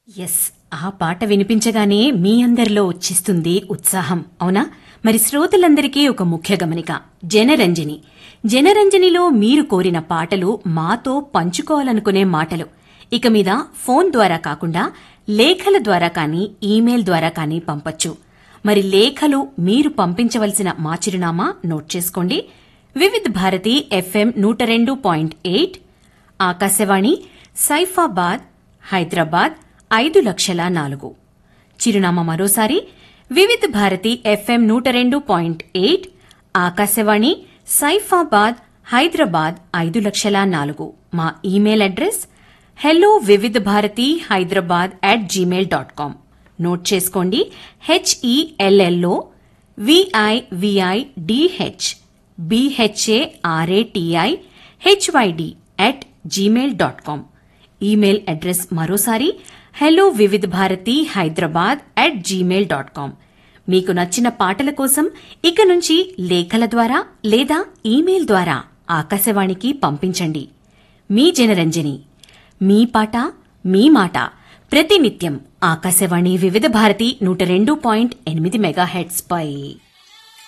yes ఆ పాట వినిపించగానే మీ అందరిలో వచ్చిస్తుంది ఉత్సాహం అవునా మరి శ్రోతలందరికీ ఒక ముఖ్య గమనిక జనరంజని జనరంజనిలో మీరు కోరిన పాటలు మాతో పంచుకోవాలనుకునే మాటలు ఇక మీద ఫోన్ ద్వారా కాకుండా లేఖల ద్వారా కానీ ఈమెయిల్ ద్వారా కానీ పంపొచ్చు మరి లేఖలు మీరు పంపించవలసిన మా చిరునామా నోట్ చేసుకోండి వివిధ్ భారతి ఎఫ్ఎం నూట రెండు పాయింట్ ఎయిట్ ఆకాశవాణి సైఫాబాద్ హైదరాబాద్ ఐదు లక్షల నాలుగు చిరునామా మరోసారి వివిధ భారతి ఎఫ్ఎం నూట రెండు పాయింట్ ఎయిట్ ఆకాశవాణి సైఫాబాద్ హైదరాబాద్ ఐదు లక్షల నాలుగు మా ఇమెయిల్ అడ్రస్ హెలో వివిధ Bharati Hyderabad at Gmail dot com note చేసుకోండి HELLO విఐవిఐ DH BHARATI HYD at Gmail dot com email address మరోసారి హెలో వివిధ Bharati Hyderabad at Gmail dot com మీకు నచ్చిన పాటల కోసం ఇక నుంచి లేఖల ద్వారా లేదా ఈమెయిల్ ద్వారా ఆకాశవాణికి పంపించండి మీ జనరంజని మీ పాట మీ మాట ప్రతినిత్యం ఆకాశవాణి వివిధ భారతి నూట రెండు పాయింట్ ఎనిమిది మెగాహెట్స్ పై